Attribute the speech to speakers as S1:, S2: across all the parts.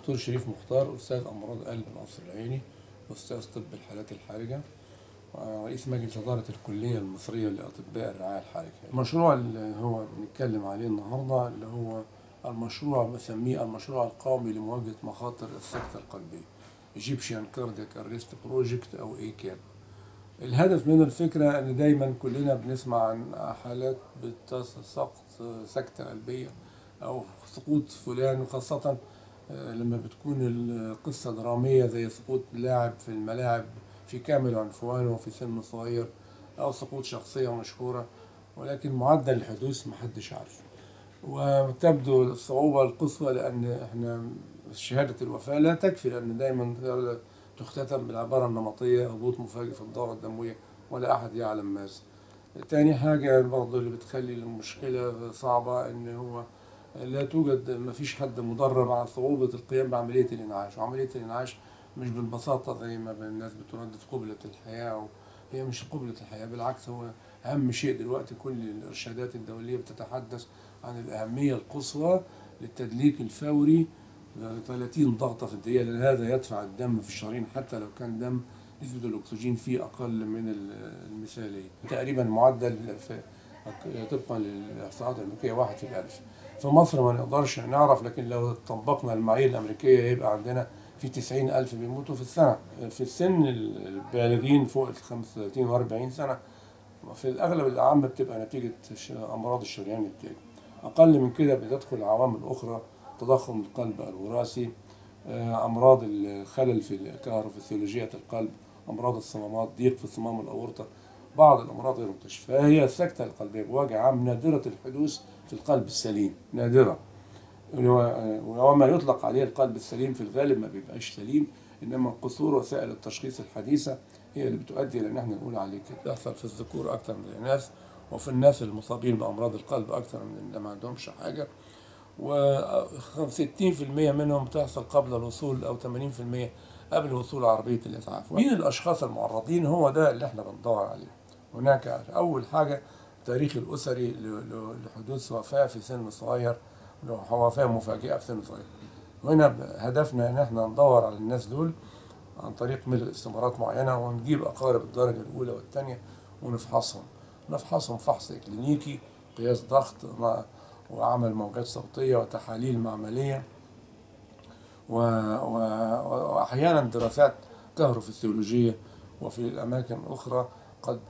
S1: دكتور شريف مختار أستاذ أمراض قلب القصر العيني أستاذ طب الحالات الحرجة ورئيس مجلس إدارة الكلية المصرية لأطباء الرعاية الحرجة المشروع اللي هو بنتكلم عليه النهاردة اللي هو المشروع بسميه المشروع القومي لمواجهة مخاطر السكتة القلبية Egyptian Cardiac Arrest Project أو ACAP الهدف من الفكرة إن دايما كلنا بنسمع عن حالات بتسقط سكتة قلبية أو سقوط فلان خاصة لما بتكون القصة درامية زي سقوط لاعب في الملاعب في كامل عنفوانه في سن صغير أو سقوط شخصية مشهورة ولكن معدل الحدوث محدش عارفه وتبدو الصعوبة القصوى لأن احنا شهادة الوفاة لا تكفي لأن دايما تختتم بالعبارة النمطية هبوط مفاجئ في الدورة الدموية ولا أحد يعلم ماذا. تاني حاجة برضه اللي بتخلي المشكلة صعبة إن هو لا توجد ما فيش حد مدرب على صعوبة القيام بعملية الإنعاش وعملية الإنعاش مش بالبساطة زي ما الناس بتردد قبلة الحياة أو هي مش قبلة الحياة بالعكس هو أهم شيء دلوقتي كل الإرشادات الدولية بتتحدث عن الأهمية القصوى للتدليك الفوري 30 ضغطة في الدقيقة لأن هذا يدفع الدم في الشرايين حتى لو كان دم نسبة الأكسجين فيه أقل من المثالية تقريبا معدل في طبقا للإحصاءات الأمريكية واحد في الألف في مصر ما نقدرش نعرف لكن لو طبقنا المعايير الأمريكية يبقى عندنا في 90 ألف بيموتوا في السنة في السن البالغين فوق ال 35 و 40 سنة في الأغلب الأعم بتبقى نتيجة أمراض الشريان التاجي أقل من كده بتدخل عوامل أخرى تضخم القلب الوراثي أمراض الخلل في كهروفسيولوجية القلب أمراض الصمامات ضيق في صمام الأورطة بعض الأمراض غير مكتشفة فهي السكتة القلبية بوجه عام نادرة الحدوث في القلب السليم نادرة وما يطلق عليه القلب السليم في الغالب ما بيبقاش سليم انما قصور وسائل التشخيص الحديثه هي اللي بتؤدي الى ان احنا نقول عليه كده بيحصل في الذكور اكثر من الاناث وفي الناس المصابين بامراض القلب اكثر من اللي ما عندهمش حاجه و 60% منهم بتحصل قبل الوصول او 80% قبل وصول عربيه الاسعاف مين الاشخاص المعرضين هو ده اللي احنا بندور عليه هناك اول حاجه التاريخ الاسري لحدوث وفاه في سن صغير وفاة مفاجئة في سن صغير وهنا هدفنا ان احنا ندور على الناس دول عن طريق ملء استمارات معينة ونجيب أقارب الدرجة الأولى والثانية ونفحصهم نفحصهم فحص إكلينيكي قياس ضغط وعمل موجات صوتية وتحاليل معملية و... و... وأحيانا دراسات كهروفسيولوجية وفي الأماكن الأخرى قد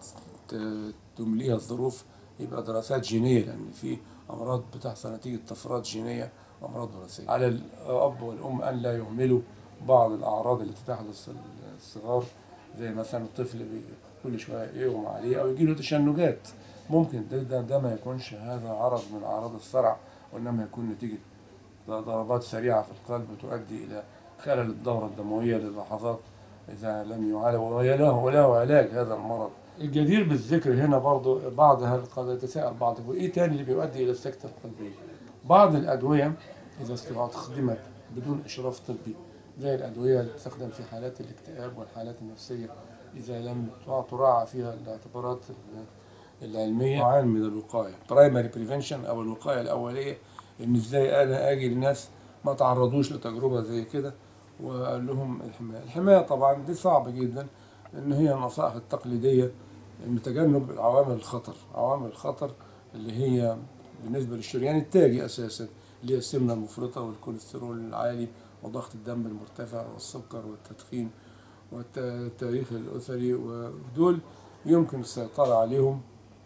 S1: تمليها الظروف يبقى دراسات جينية لأن في أمراض بتحصل نتيجة طفرات جينية وأمراض وراثية على الأب والأم أن لا يهملوا بعض الأعراض التي تحدث الصغار زي مثلا الطفل كل شوية يغمى عليه أو يجيله تشنجات ممكن ده, ده, ده ما يكونش هذا عرض من أعراض الصرع وإنما يكون نتيجة ضربات سريعة في القلب تؤدي إلى خلل الدورة الدموية للحظات إذا لم يعالج وله وله علاج هذا المرض الجدير بالذكر هنا برضو بعض قد يتساءل بعض وايه تاني اللي بيؤدي الى السكته القلبيه بعض الادويه اذا استخدمت بدون اشراف طبي زي الادويه اللي تستخدم في حالات الاكتئاب والحالات النفسيه اذا لم تراعى فيها الاعتبارات العلميه نوعان من الوقايه برايمري بريفنشن او الوقايه الاوليه ان ازاي انا اجي لناس ما تعرضوش لتجربه زي كده واقول لهم الحمايه الحمايه طبعا دي صعب جدا ان هي النصائح التقليديه ان تجنب عوامل الخطر عوامل الخطر اللي هي بالنسبه للشريان التاجي اساسا اللي هي السمنه المفرطه والكوليسترول العالي وضغط الدم المرتفع والسكر والتدخين والتاريخ الاسري ودول يمكن السيطره عليهم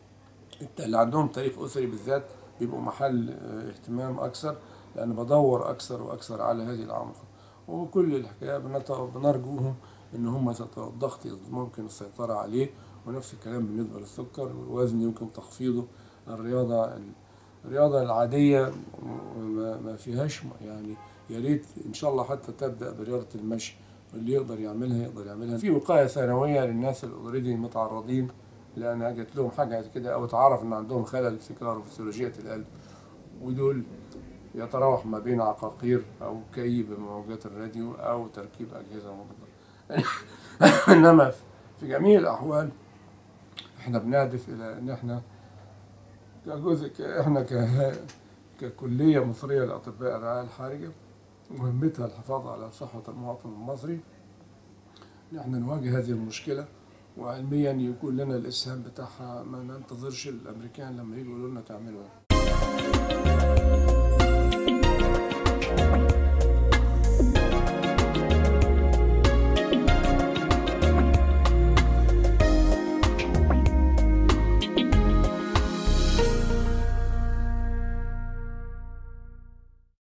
S1: اللي عندهم تاريخ اسري بالذات بيبقوا محل اهتمام اكثر لان بدور اكثر واكثر على هذه العوامل وكل الحكايه بنرجوهم ان هم الضغط ممكن السيطره عليه ونفس الكلام بالنسبه للسكر والوزن يمكن تخفيضه الرياضه الرياضه العاديه ما فيهاش يعني يا ريت ان شاء الله حتى تبدا برياضه المشي اللي يقدر يعملها يقدر يعملها في وقايه ثانويه للناس اللي اوريدي متعرضين لان جات لهم حاجه كده او اتعرف ان عندهم خلل في كهروفسيولوجيه القلب ودول يتراوح ما بين عقاقير او كي بموجات الراديو او تركيب اجهزه مضاده انما في جميع الاحوال احنا بنهدف الى ان احنا كجزء احنا ككليه مصريه لاطباء الرعايه الحرجه مهمتها الحفاظ على صحة المواطن المصري نحن نواجه هذه المشكلة وعلميا يكون لنا الإسهام بتاعها ما ننتظرش الأمريكان لما يجوا يقولوا لنا تعملوا إيه